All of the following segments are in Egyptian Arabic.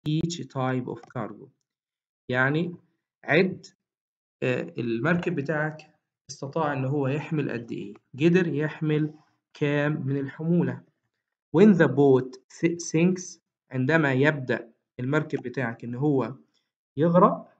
each type of cargo يعني عد المركب بتاعك استطاع إن هو يحمل قد إيه قدر يحمل كام من الحمولة when the boat sinks عندما يبدأ المركب بتاعك إن هو يغرق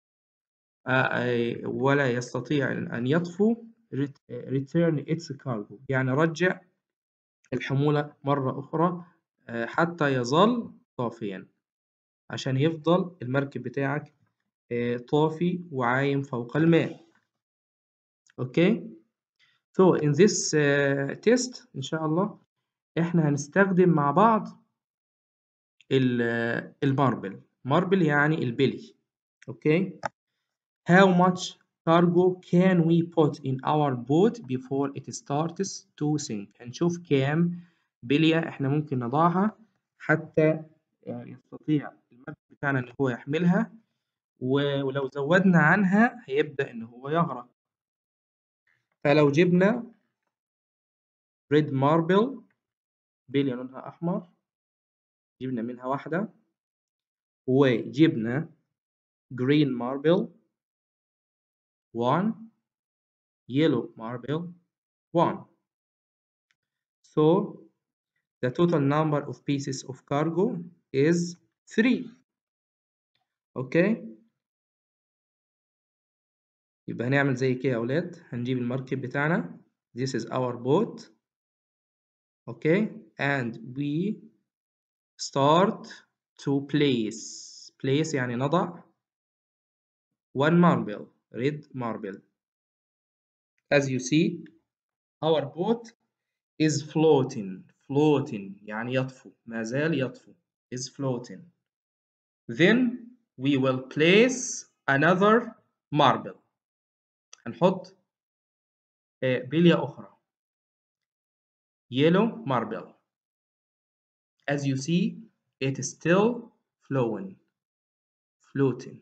ولا يستطيع أن يطفو return its cargo يعني رجع الحمولة مرة أخرى حتى يظل طافيا عشان يفضل المركب بتاعك طافي وعايم فوق الماء اوكي so in this uh, test ان شاء الله احنا هنستخدم مع بعض الماربل ماربل يعني البلي اوكي how much cargo can we put in our boat before it starts to sink هنشوف كام بلية احنا ممكن نضعها حتى يعني يستطيع المركب بتاعنا ان هو يحملها ولو زودنا عنها هيبدأ ان هو يغرق فلو جبنا ريد ماربل بلية لونها احمر جبنا منها واحدة وجبنا جرين ماربل 1 yellow marble 1 so the total number of pieces of cargo is 3 اوكي يبقى هنعمل زي كده يا اولاد هنجيب المركب بتاعنا this is our boat okay and we start to place place يعني نضع one marble red marble as you see our boat is floating floating يعني يطفو ما زال يطفو is floating then we will place another marble هنحط بلية أخرى yellow marble as you see it is still flowing floating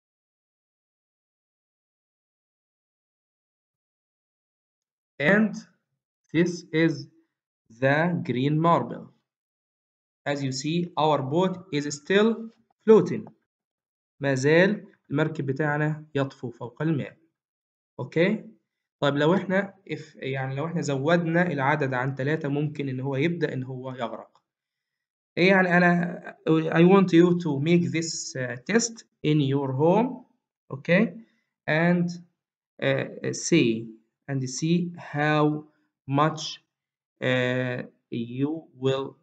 and this is the green marble as you see our boat is still floating ما زال المركب بتاعنا يطفو فوق الماء اوكي طيب لو احنا if يعني لو احنا زودنا العدد عن ثلاثة ممكن ان هو يبدأ ان هو يغرق يعني انا I want you to make this uh, test in your home okay and uh, see and see how much uh, you will